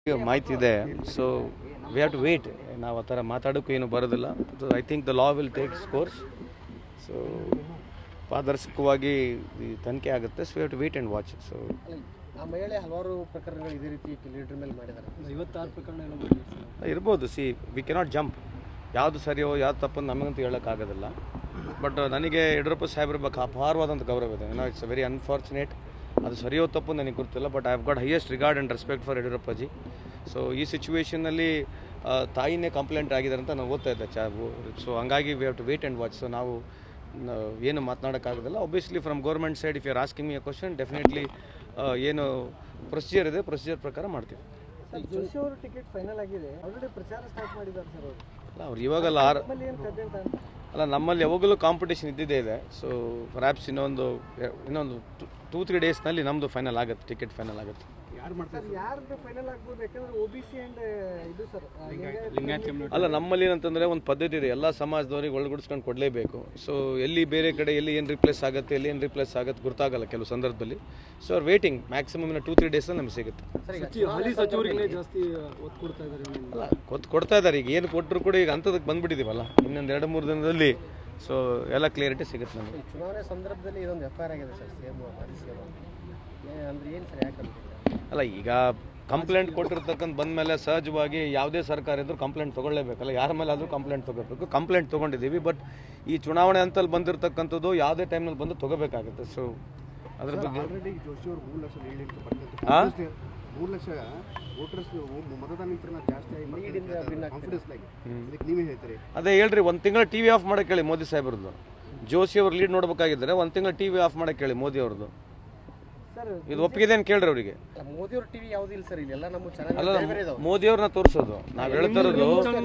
ಈಗ ಮಾಹಿತಿ ಇದೆ so we have to wait ನಾವು ಆ ಥರ ಮಾತಾಡೋಕ್ಕೂ ಏನು ಬರೋದಿಲ್ಲ I think the law will takes course so ಪಾರದರ್ಶಕವಾಗಿ ಈ ತನಿಖೆ ಆಗುತ್ತೆ so we have to wait and watch so ಆ ಮಹಿಳೆ ಹಲವಾರು ಪ್ರಕರಣಗಳು ಇದೇ ರೀತಿ ಲೀಡರ್ ಮೇಲೆ ಮಾಡಿದ್ದಾರೆ ಐವತ್ತಾರು ಪ್ರಕರಣ ಇರ್ಬೋದು ಸಿ ವಿ ಕೆನಾಟ್ ಜಂಪ್ ಯಾವುದು ಸರಿಯೋ ಯಾವ್ದು ತಪ್ಪು ನಮಗಂತೂ ಹೇಳೋಕ್ಕಾಗೋದಿಲ್ಲ ಬಟ್ ನನಗೆ ಯಡಿಯೂರಪ್ಪ ಸಾಹೇಬ್ರ ಬಗ್ಗೆ ಅಪಾರವಾದಂಥ ಗೌರವ ಇದೆ ಏನೋ ಇಟ್ಸ್ ವೆರಿ ಅನ್ಫಾರ್ಚುನೇಟ್ ಅದು ಸರಿಯೋ ತಪ್ಪು ನನಗೆ ಗೊತ್ತಿಲ್ಲ but I have got highest regard and respect for Yediyurappaji so ಈ ಸಿಚುವೇಷನ್ನಲ್ಲಿ ತಾಯಿನೇ ಕಂಪ್ಲೇಂಟ್ ಆಗಿದ್ದಾರೆ ಅಂತ ನಾವು ಓದ್ತಾ ಇದ್ದೆ ಚಾ ಸೊ ಹಂಗಾಗಿ we have to wait and watch so ನಾವು ನಾವು ಏನು ಮಾತನಾಡೋಕ್ಕಾಗೋದಿಲ್ಲ obviously from government side if you're asking me a question definitely ಏನು ಪ್ರೊಸೀಜರ್ ಇದೆ ಪ್ರೊಸೀಜರ್ ಪ್ರಕಾರ ಮಾಡ್ತೀವಿ ಜೋಶಿ ಅವರು ಟಿಕೆಟ್ ಫೈನಲ್ ಆಗಿದೆ ಆಲ್ರೆಡಿ ಪ್ರಚಾರ ಸ್ಟಾರ್ಟ್ ಮಾಡಿದ್ದಾರೆ ಸರ್ ಅವರು ಅಲ್ಲ ಅವ್ರು ಇವಾಗಲ್ಲ ಆರ್ ನಮ್ಮಲ್ಲಿ ಏನು ಕತೆ ಅಂತ ಅಲ್ಲ ನಮ್ಮಲ್ಲಿ ಯಾವಾಗಲೂ ಕಾಂಪಿಟೇಷನ್ ಇದ್ದಿದ್ದೇ ಇದೆ ಸೊ ಪರ್ಯಾಪ್ಸ್ ಇನ್ನೊಂದು ಇನ್ನೊಂದು ಟೂ ತ್ರೀ ಡೇಸ್ನಲ್ಲಿ ನಮ್ಮದು ಫೈನಲ್ ಆಗುತ್ತೆ ಟಿಕೆಟ್ ಫೈನಲ್ ಆಗುತ್ತೆ ಸರ್ ಯಾರ್ದು ಫೈನಲ್ ಆಗ್ಬೋದು ಯಾಕಂದ್ರೆ ಒ ಬಿ ಸಿ ಅಂಡ್ ಇದು ಸರ್ ಅಲ್ಲ ನಮ್ಮಲ್ಲಿ ಏನಂತಂದರೆ ಒಂದು ಪದ್ಧತಿ ಇದೆ ಎಲ್ಲ ಸಮಾಜದವ್ರಿಗೆ ಒಳಗೂಡಿಸ್ಕೊಂಡು ಕೊಡಲೇಬೇಕು ಸೊ ಎಲ್ಲಿ ಬೇರೆ ಕಡೆ ಎಲ್ಲಿ ಏನು ರಿಪ್ಲೇಸ್ ಆಗುತ್ತೆ ಎಲ್ಲಿ ಏನು ರಿಪ್ಲೇಸ್ ಆಗುತ್ತೆ ಗೊತ್ತಾಗಲ್ಲ ಕೆಲವು ಸಂದರ್ಭದಲ್ಲಿ ಸೊ ಅವ್ರು ವೇಟಿಂಗ್ ಮ್ಯಾಕ್ಸಿಮಮ್ ಇನ್ನು ಟೂ ತ್ರೀ ಡೇಸಲ್ಲಿ ನಮ್ಗೆ ಸಿಗುತ್ತೆ ಹಾಲಿ ಸಚಿವರಿಗೆ ಜಾಸ್ತಿ ಒತ್ತು ಕೊಡ್ತಾ ಇದ್ದಾರೆ ಅಲ್ಲ ಕೊತ್ ಕೊಡ್ತಾ ಇದ್ದಾರೆ ಈಗ ಏನು ಕೊಟ್ಟರು ಕೂಡ ಈಗ ಅಂಥದಕ್ಕೆ ಬಂದ್ಬಿಟ್ಟಿದ್ದೀವಲ್ಲ ಇನ್ನೊಂದು ಎರಡು ಮೂರು ದಿನದಲ್ಲಿ ಸೊ ಎಲ್ಲ ಕ್ಲಿಯರಿಟಿ ಸಿಗುತ್ತೆ ನಮಗೆ ಈ ಚುನಾವಣೆ ಸಂದರ್ಭದಲ್ಲಿ ಇದೊಂದು ಎಫ್ ಐ ಆರ್ ಆಗಿದೆ ಸರ್ ಸಿ ಎಂ ಮಾಜಿ ಸಿ ಎಂ ಅಂದ್ರೆ ಏನು ಸರ್ ಯಾಕೆ ಅಲ್ಲ ಈಗ ಕಂಪ್ಲೇಂಟ್ ಕೊಟ್ಟಿರ್ತಕ್ಕಂಥ ಬಂದಮೇಲೆ ಸಹಜವಾಗಿ ಯಾವುದೇ ಸರ್ಕಾರ ಇದ್ರೂ ಕಂಪ್ಲೇಂಟ್ ತೊಗೊಳ್ಳೇಬೇಕಲ್ಲ ಯಾರ ಮೇಲೆ ಆದರೂ ಕಂಪ್ಲೇಂಟ್ ತೊಗೋಬೇಕು ಕಂಪ್ಲೇಂಟ್ ತೊಗೊಂಡಿದ್ದೀವಿ ಬಟ್ ಈ ಚುನಾವಣೆ ಅಂತಲ್ಲಿ ಬಂದಿರತಕ್ಕಂಥದ್ದು ಯಾವುದೇ ಟೈಮ್ನಲ್ಲಿ ಬಂದು ತೊಗೋಬೇಕಾಗುತ್ತೆ ಸೊ ಅದ್ರ ಬಗ್ಗೆ ಆಲ್ರೆಡಿ ಜೋಶಿ ಅವರು ಮೂರು ಲಕ್ಷ ಲೀಡ್ ಇಟ್ಟು ಬರ್ತದೆ ಆ? ಮೂರು ಲಕ್ಷ ವೋಟರ್ಸ್ ಮತದಾನ ನಿಂತರ ಜಾಸ್ತಿ ಆಗಿ Lead ಇಂದ win ಆಗ್ತಿದೆ. ಕಾನ್ಫಿಡೆನ್ಸ್ ಆಗಿ ಇದಕ್ಕೆ ನೀವೇ ಹೇಳ್ತೀರಿ ಅದೇ ಹೇಳ್ರಿ ಒಂದು ತಿಂಗಳು ಟಿ ವಿ ಆಫ್ ಮಾಡಕ್ಕೆ ಹೇಳಿ ಮೋದಿ ಸಾಹೇಬ್ರದ್ದು ಜೋಶಿ ಅವ್ರು ಲೀಡ್ ನೋಡ್ಬೇಕಾಗಿದ್ದರೆ ಒಂದು ತಿಂಗಳು ಟಿ ವಿ ಆಫ್ ಮಾಡಕ್ಕೆ ಹೇಳಿ ಮೋದಿ ಅವ್ರದ್ದು ಸರ್ ಇದು ಒಪ್ಪಿಗೆ ಏನು ಕೇಳ್ರಿ ಅವರಿಗೆ ಮೋದಿ ಅವ್ರ ಟಿವಿ ಯಾವ್ದು ಇಲ್ಲ ಸರ್ ಇಲ್ಲೆಲ್ಲ ನಮ್ಮ ಚಾನಲ್ ಅಲ್ಲ ಬೇರೆ ಬೇರೆ ಇದಾವೆ ಮೋದಿ ಅವ್ರನ್ನ ತೋರಿಸೋದು ನಾವು ಹೇಳ್ತಾ ಇರೋದು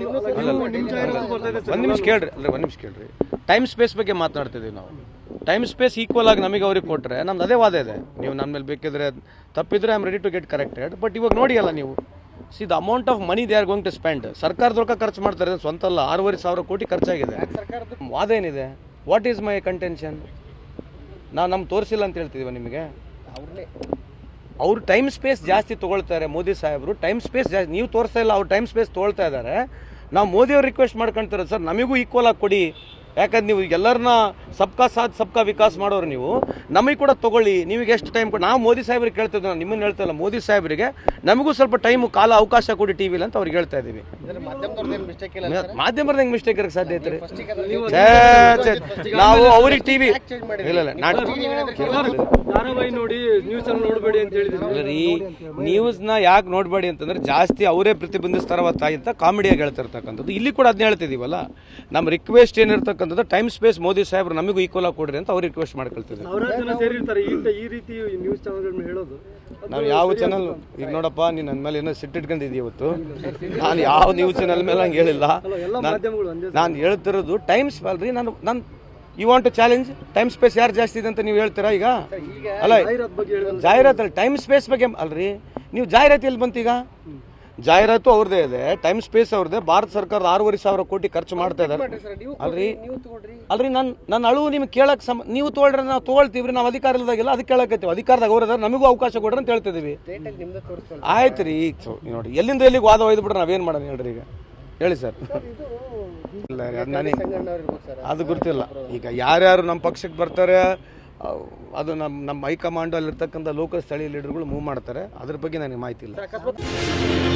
ಒಂದು ನಿಮಿಷ ಕೇಳ್ರಿ ಅಂದ್ರೆ ಒಂದು ನಿಮಿಷ ಕೇಳ್ರಿ ಟೈಮ್ ಸ್ಪೇಸ್ ಬಗ್ಗೆ ಮಾತನಾಡ್ತಿದ್ದೀವಿ ನಾವು ಟೈಮ್ ಸ್ಪೇಸ್ ಈಕ್ವಲ್ ಆಗಿ ನಮಗೆ ಅವ್ರಿಗೆ ಕೊಟ್ಟರೆ ನಮ್ದು ಅದೇ ವಾದ ಇದೆ ನೀವು ನನ್ನ ಮೇಲೆ ಬೇಕಿದ್ರೆ ತಪ್ಪಿದ್ರೆ I am ready to get corrected but ಇವಾಗ ನೋಡಿ ಅಲ್ಲ ನೀವು see the amount of money they are going to spend ಸರ್ಕಾರದ ರೊಕ್ಕ ಖರ್ಚು ಮಾಡ್ತಾರೆ ಇದು ಸ್ವಂತ ಅಲ್ಲ ಆರೂವರೆ ಸಾವಿರ ಕೋಟಿ ಖರ್ಚಾಗಿದೆ ಸರ್ಕಾರದ ವಾದ ಏನಿದೆ ವಾಟ್ ಈಸ್ ಮೈ ಕಂಟೆನ್ಷನ್ ನಾವು ನಮ್ಗೆ ತೋರಿಸಿಲ್ಲ ಅಂತ ಹೇಳ್ತಿದೀವ ನಿಮಗೆ ಅವ್ರನ್ನೇ ಅವ್ರು ಟೈಮ್ ಸ್ಪೇಸ್ ಜಾಸ್ತಿ ತೊಗೊಳ್ತಾರೆ ಮೋದಿ ಸಾಹೇಬರು ಟೈಮ್ ಸ್ಪೇಸ್ ಜಾಸ್ತಿ ನೀವು ತೋರಿಸ್ತಾ ಇಲ್ಲ ಅವ್ರು ಟೈಮ್ ಸ್ಪೇಸ್ ತೊಗೊಳ್ತಾ ಇದ್ದಾರೆ ನಾವು ಮೋದಿ ಅವ್ರು ರಿಕ್ವೆಸ್ಟ್ ಮಾಡ್ಕೊಂತಾರೆ ಸರ್ ನಮಗೂ ಈಕ್ವಲ್ ಆಗಿ ಕೊಡಿ ಯಾಕಂದ್ರೆ ನೀವು ಎಲ್ಲರನ್ನ ಸಬ್ಕಾ ಸಾಥ್ ಸಬ್ಕಾ ವಿಕಾಸ್ ಮಾಡೋರು ನೀವು ನಮಗೆ ಕೂಡ ತಗೊಳ್ಳಿ ನಿಮಗೆ ಎಷ್ಟು ಟೈಮ್ ಕೊಡಿ ನಾವು ಮೋದಿ ಸಾಹೇಬ್ರಿಗೆ ಕೇಳ್ತಿದ್ವಿ ನಾವು ನಿಮ್ಮನ್ನು ಹೇಳ್ತಾ ಇಲ್ಲ ಮೋದಿ ಸಾಹೇಬರಿಗೆ ನಮಗೂ ಸ್ವಲ್ಪ ಟೈಮು ಕಾಲ ಅವಕಾಶ ಕೊಡಿ ಟಿ ವಿಲಿ ಅಂತ ಅವ್ರಿಗೆ ಹೇಳ್ತಾ ಇದ್ದೀವಿ ಇದ್ರ ಮಾಧ್ಯಮದವ್ರದ್ದು ಏನು ಮಿಸ್ಟೇಕ್ ಇಲ್ಲ ಮಾಧ್ಯಮದ ಹೆಂಗೆ ಮಿಸ್ಟೇಕ್ ಇರಕ್ಕೆ ಸಾಧ್ಯ ಐತ್ರಿ ಫಸ್ಟಿಗೆ ಛೇ, ಛೇ, ನಾವು ಅವ್ರಿಗೆ ಟಿವಿ ಇಲ್ಲ ಇಲ್ಲ ನಾಟ್ ಧಾರಾವಾಹಿ ನೋಡಿ ನ್ಯೂಸ್ ಚಾನಲ್ ನೋಡಬೇಡಿ ಅಂತ ಹೇಳಿದ್ರು ರೀ ನ್ಯೂಸ್ನ ಯಾಕೆ ನೋಡಬೇಡಿ ಅಂತಂದ್ರೆ ಜಾಸ್ತಿ ಅವರೇ ಪ್ರತಿಬಿಂಬಿಸ್ತಾರವ ತಾಯಿ ಅಂತ ಕಾಮಿಡಿಯಾಗಿ ಹೇಳ್ತಿರ್ತಕ್ಕಂಥದ್ದು ಇಲ್ಲಿ ಕೂಡ ಅದನ್ನ ಹೇಳ್ತಿದೀವಲ್ಲ ನಮ್ಮ ರಿಕ್ವೆಸ್ಟ್ ಏನಿರ್ತಕ್ಕಂಥದ್ದು ಟೈಮ್ ಸ್ಪೇಸ್ ಮೋದಿ ಸಾಹೇಬ್ರು ನಮಗೂ ಈಕ್ವಲ್ ಆಗಿ ಕೊಡ್ರಿ ಅಂತ ಅವ್ರು ರಿಕ್ವೆಸ್ಟ್ ಮಾಡ್ಕೊಳ್ತಿದ್ದೀವಿ ಸಾವಿರಾರು ಜನ ಸೇರಿರ್ತಾರೆ ಈ ಈ ರೀತಿ ನ್ಯೂಸ್ ಚಾನಲ್ಗಳನ್ನ ಹೇಳೋದು ನಾವು ಯಾವ ಚಾನಲ್ ಈಗ ನೋಡಪ್ಪ ನೀನು ನನ್ನ ಮೇಲೆ ಏನೋ ಸಿಟ್ಟಿಟ್ಕೊಂಡಿದ್ದೀವಿ ಇವತ್ತು ನಾನು ಯಾವ ನ್ಯೂಸ್ ಚಾನಲ್ ಮೇಲೆ ಹಂಗೆ ಹೇಳಿಲ್ಲ ಎಲ್ಲ ಮಾಧ್ಯಮಗಳು ಒಂದೇ ನಾನು ಹೇಳ್ತಿರೋದು ಟೈಮ್ಸ್ ಅಲ್ರಿ ನಾನು ನಾನು you want to challenge time space ಯಾರು ಜಾಸ್ತಿ ಇದೆ ಅಂತ ನೀವು ಹೇಳ್ತೀರಾ ಈಗ ಅಲ್ಲ ಜಾಹೀರಾತ್ ಬಗ್ಗೆ ಹೇಳಿದ್ರು ಜಾಹೀರಾತಲ್ಲಿ ಟೈಮ್ ಸ್ಪೇಸ್ ಬಗ್ಗೆ ಅಲ್ರಿ ನೀವು ಜಾಹೀರಾತು ಎಲ್ಲಿ ಬಂತೀಗ ಜಾಹೀರಾತು ಅವ್ರದ್ದೇ ಇದೆ ಟೈಮ್ ಸ್ಪೇಸ್ ಅವ್ರದ್ದೇ ಭಾರತ ಸರ್ಕಾರದ ಆರೂವರೆ ಸಾವಿರ ಕೋಟಿ ಖರ್ಚು ಮಾಡ್ತಾ ಇದ್ದಾರೆ ಸರ್ ನೀವು ಅಲ್ರಿ ನೀವು ತಗೊಳ್ರಿ ಅಲ್ರಿ ನಾನು ನನ್ನ ಅಳುವು ನಿಮ್ಗೆ ಕೇಳಕ್ ಸಮ ನೀವು ತೊಗೊಳ್ರಿ ನಾವು ತೊಗೊಳ್ತೀವಿ ನಾವು ಅಧಿಕಾರ ಇಲ್ಲದಾಗೆಲ್ಲ ಅದಕ್ಕೆ ಕೇಳಕತ್ತೀವಿ ಅಧಿಕಾರದಾಗ ಅವ್ರದಾರ ನಮಗೂ ಅವಕಾಶ ಕೊಡ್ರಿ ಅಂತ ಹೇಳ್ತಿದ್ದೀವಿ ಡೇಟಾಗಿ ನಿಮ್ದೇ ತೋರಿಸ್ಕೊಳ್ಳಿ ಆಯ್ತು ರೀ ಸೊ, ನೋಡಿ ಎಲ್ಲಿಂದ ಎಲ್ಲಿಗೆ ವಾದ ಒಯ್ದು ಬಿಡ್ರೆ ನಾವೇನು ಮಾಡೋಣ ಹೇಳ್ರಿ ಈಗ ಹೇಳಿ ಸರ್ ಇಲ್ಲ ರೀ ಅದು ನನಗೆ ಸಂಗಣ್ಣವ್ರು ಇರ್ಬೇಕು ಸರ್ ಅದು ಗೊತ್ತಿಲ್ಲ ಈಗ ಯಾರ್ಯಾರು ನಮ್ಮ ಪಕ್ಷಕ್ಕೆ ಬರ್ತಾರೆ ಅವ್- ಅದು ನಮ್ಮ ನಮ್ಮ ಹೈಕಮಾಂಡ್ ಅಲ್ಲಿರ್ತಕ್ಕಂಥ ಲೋಕಲ್ ಸ್ಥಳೀಯ ಲೀಡರ್ಗಳು ಮೂವ್ ಮಾಡ್ತಾರೆ ಅದ್ರ ಬಗ್ಗೆ ನನಗೆ ಮಾಹಿತಿ ಇಲ್ಲ ಅಕಸ್ಮಾತ್